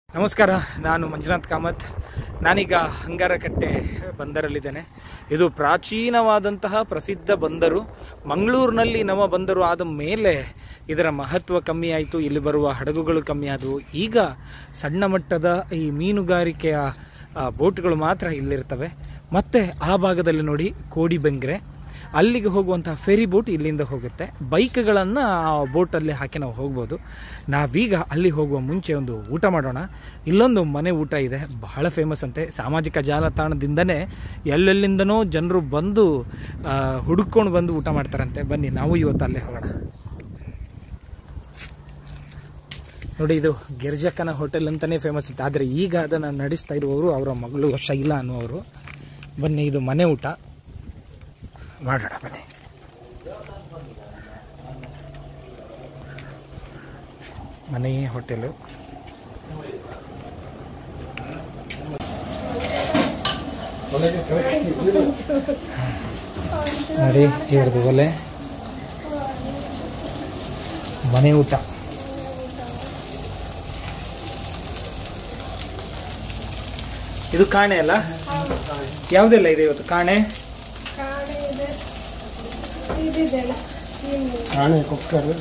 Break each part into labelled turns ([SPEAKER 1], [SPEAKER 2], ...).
[SPEAKER 1] ನಮಸ್ಕಾರ ನಾನು ಮಂಜುನಾಥ್ ಕಾಮತ್ ನಾನೀಗ ಹಂಗಾರಕಟ್ಟೆ ಬಂದರಲ್ಲಿದ್ದೇನೆ ಇದು ಪ್ರಾಚೀನವಾದಂತಹ ಪ್ರಸಿದ್ಧ ಬಂದರು ಮಂಗಳೂರಿನಲ್ಲಿ ನಮ್ಮ ಬಂದರು ಆದ ಮೇಲೆ ಇದರ ಮಹತ್ವ ಕಮ್ಮಿ ಆಯಿತು ಇಲ್ಲಿ ಬರುವ ಹಡಗುಗಳು ಕಮ್ಮಿ ಆದವು ಈಗ ಸಣ್ಣ ಮಟ್ಟದ ಈ ಮೀನುಗಾರಿಕೆಯ ಆ, ಬೋಟ್ಗಳು ಮಾತ್ರ ಇಲ್ಲಿರ್ತವೆ ಮತ್ತು ಆ ಭಾಗದಲ್ಲಿ ನೋಡಿ ಕೋಡಿ ಬೆಂಗ್ರೆ ಅಲ್ಲಿಗೆ ಹೋಗುವಂತಹ ಫೆರಿ ಬೋಟ್ ಇಲ್ಲಿಂದ ಹೋಗುತ್ತೆ ಬೈಕ್ಗಳನ್ನು ಆ ಬೋಟಲ್ಲಿ ಹಾಕಿ ನಾವು ಹೋಗ್ಬೋದು ನಾವೀಗ ಅಲ್ಲಿ ಹೋಗುವ ಮುಂಚೆ ಒಂದು ಊಟ ಮಾಡೋಣ ಇಲ್ಲೊಂದು ಮನೆ ಊಟ ಇದೆ ಬಹಳ ಫೇಮಸ್ ಅಂತೆ ಸಾಮಾಜಿಕ ಜಾಲತಾಣದಿಂದನೇ ಎಲ್ಲೆಲ್ಲಿಂದನೋ ಜನರು ಬಂದು ಆ, ಹುಡುಕೊಂಡು ಬಂದು ಊಟ ಮಾಡ್ತಾರಂತೆ ಬನ್ನಿ ನಾವು ಇವತ್ತು ಅಲ್ಲೇ ಹೋಗೋಣ ನೋಡಿ ಇದು ಗಿರ್ಜಕ್ಕನ ಹೋಟೆಲ್ ಅಂತಲೇ ಫೇಮಸ್ ಇತ್ತು ಆದರೆ ಈಗ ಅದನ್ನು ನಡೆಸ್ತಾ ಇರುವವರು ಅವರ ಮಗಳು ಶೈಲಾ ಅನ್ನುವರು ಬನ್ನಿ ಇದು ಮನೆ ಊಟ ಮಾಡೋಣ ಬನ್ನಿ ಮನೆ ಹೋಟೆಲು ನೋಡಿ ಇವ್ರದ್ದು ಒಲೆ ಮನೆ ಊಟ ಇದು ಕಾಣೆ ಅಲ್ಲ ಯಾವುದೆಲ್ಲ ಇದೆ ಇವತ್ತು ಕಾಣೆ
[SPEAKER 2] ಕಾಣೆ ಇದೆ ಇದಿದೆಲ್ಲ ನಿಮ್ಗೆ
[SPEAKER 3] ಆಣೆ ಕುಕ್ಕರ್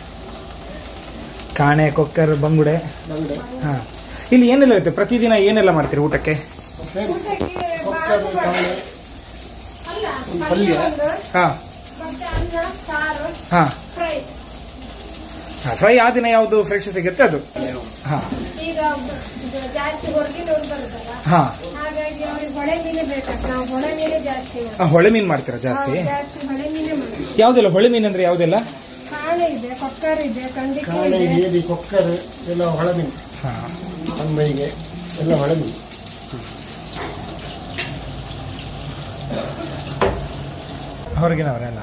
[SPEAKER 1] ಕಾಣೆ ಕೊಕ್ಕರ್ ಬಂಗುಡೆ
[SPEAKER 3] ಬಂಡೆ
[SPEAKER 1] ಹಾ ಇಲ್ಲಿ ಏನೆಲ್ಲ ಇರುತ್ತೆ ಪ್ರತಿದಿನ ಏನೆಲ್ಲ ಮಾಡ್ತೀರಿ ಊಟಕ್ಕೆ
[SPEAKER 2] ಊಟಕ್ಕೆ ಬಾತು ವಡೆ. ಅಲ್ಲ ಪಲ್ಯ ಒಂದು
[SPEAKER 1] ಹಾ
[SPEAKER 2] ಮತ್ತೆ ಅನ್ನ ಸಾರು
[SPEAKER 1] ಹಾ
[SPEAKER 2] ಫ್ರೈ
[SPEAKER 1] ಫ್ರೈ ಆ ದಿನ ಯಾವುದು ಫ್ರೆಶ್ ಸಿಗುತ್ತೆ ಅದು ಹಾ
[SPEAKER 2] ಈಗ ಇದು ಜಾಸ್ತಿ ಹೊರಗಿನವ್ರು ಬರುತ್ತಲ್ಲ
[SPEAKER 1] ಹಾ
[SPEAKER 2] ಹಾಗಾಗಿ ಅವ್ರಿಗೆ ಹೊಳೆ ಮೀನೇ ಬೇಕಾಗ್ತದೆ ನಾವು ಹೊಳೆ ಮೀನೇ ಜಾಸ್ತಿ ಮಾಡೋದು.
[SPEAKER 1] ಆ, ಹೊಳೆ ಮೀನು ಮಾಡ್ತೀರಾ ಜಾಸ್ತಿ
[SPEAKER 2] ನಾವು ಜಾಸ್ತಿ ಹೊಳೆ ಮೀನೇ ಮಾಡೋದು
[SPEAKER 1] ಯಾವುದೆಲ್ಲ ಹೊಳೆ ಮೀನು ಅಂದ್ರೆ ಯಾವುದೆಲ್ಲ
[SPEAKER 2] ಕಾಣೆ ಇದೆ ಕೊಕ್ಕರ್ ಇದೆ ಕಂದಿಕೆ
[SPEAKER 3] ಕಾಣೆ
[SPEAKER 2] ಇದೆ
[SPEAKER 3] ಏದಿ ಕೊಕ್ಕರ್ ಎಲ್ಲ ಹೊಳಮೀನು
[SPEAKER 1] ಹಾ
[SPEAKER 3] ಅಂಬೈಗೆ ಎಲ್ಲ ಹೊಳಮೀನು
[SPEAKER 1] ಹೊರಗಿನವರೆಲ್ಲ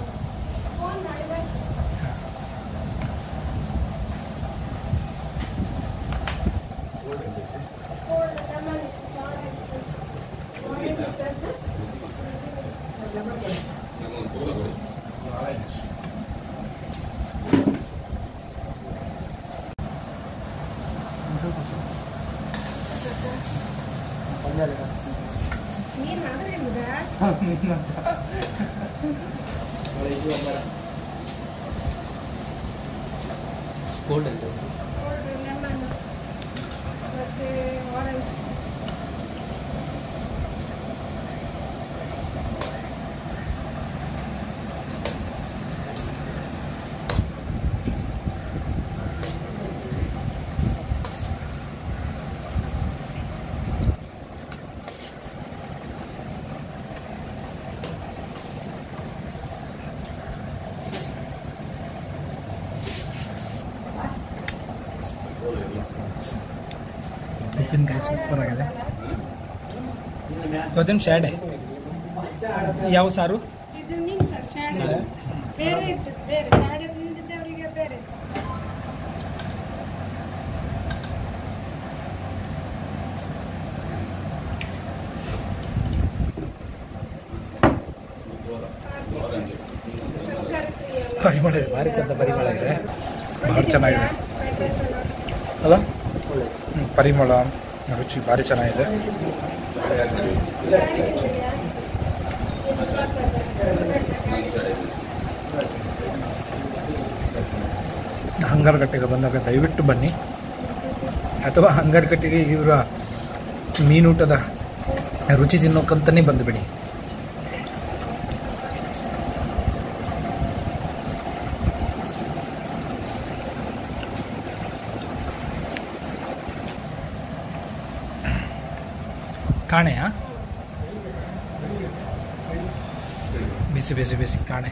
[SPEAKER 2] ನೀರು ಮಾಡಿದ್ರೆ ಇದೆ ಲೆಮನ್ ಮತ್ತೆ ಆರೆಂಜ್
[SPEAKER 1] ಉಪ್ಪಿನಕಾಯಿ ಸೂಪರ್ ಆಗಿದೆ ಇವತ್ತಿನ ಶಾಡೆ ಯಾವ ಸಾರು
[SPEAKER 2] ಇದು ಮೀನು ಸರ್ ಶಾಲೆ ಬೇರೆ ಇರ್ತದೆ ಬೇರೆ ಶಾಲೆ ತಿಂದಿದ್ದವರಿಗೆ ಬೇರೆ
[SPEAKER 1] ಪರಿಮಳ ಇದೆ ಭಾರಿ ಚಂದ ಪರಿಮಳ ಇದೆ ಭಾರಿ ಚೆನ್ನಾಗಿದೆ ಅಲ್ಲ ಹ್ಮ್, ಪರಿಮಳ ರುಚಿ ಭಾರಿ ಚೆನ್ನಾಗಿದೆ ಹಂಗಾರಗಟ್ಟೆಗೆ ಬಂದಾಗ ದಯವಿಟ್ಟು ಬನ್ನಿ ಅಥವಾ ಹಂಗಾರಗಟ್ಟೆಗೆ ಇವರ ಮೀನೂಟದ ರುಚಿ ತಿನ್ನೋಕ್ಕಂತಲೇ ಬಂದುಬಿಡಿ ಕಾಣೆಯಾ ಬಿಸಿ ಬಿಸಿ ಬಿಸಿ ಕಾಣೆ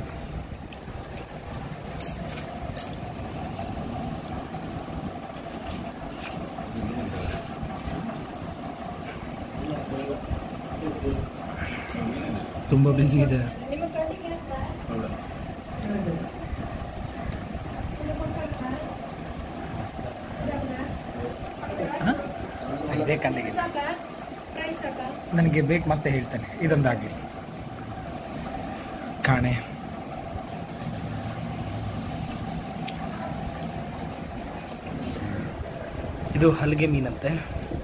[SPEAKER 1] ತುಂಬ ಬಿಸಿ ಇದೆ
[SPEAKER 2] ನಿಮ್ಮ ಕಣ್ಣಿಗೆ ಅಂತ
[SPEAKER 1] ಹ? ಇದೇ ಕಣ್ಣಿಗೆ
[SPEAKER 2] ಸಾಕಾ ಫ್ರೈ ಸಾಕಾ
[SPEAKER 1] ನನಗೆ ಬೇಕು ಮತ್ತೆ ಹೇಳ್ತೇನೆ ಇದೊಂದಾಗಲಿ ಕಾಣೆ ಇದು ಹಲ್ಗೆ ಮೀನಂತೆ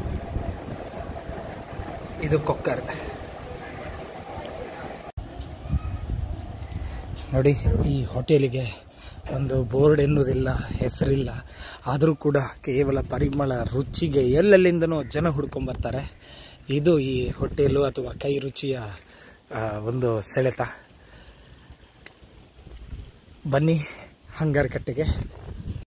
[SPEAKER 1] ಇದು ಕೊಕ್ಕರ್ ನೋಡಿ ಈ ಹೋಟೆಲಿಗೆ ಒಂದು ಬೋರ್ಡ್ ಎನ್ನುವುದಿಲ್ಲ ಹೆಸರಿಲ್ಲ ಆದರೂ ಕೂಡ ಕೇವಲ ಪರಿಮಳ ರುಚಿಗೆ ಎಲ್ಲೆಲ್ಲಿಂದನೂ ಜನ ಹುಡ್ಕೊಂಬರ್ತಾರೆ ಇದು ಈ ಹೋಟೆಲು ಅಥವಾ ಕೈ ರುಚಿಯ ಆ, ಒಂದು ಸೆಳೆತ ಬನ್ನಿ ಹಂಗಾರಕಟ್ಟೆಗೆ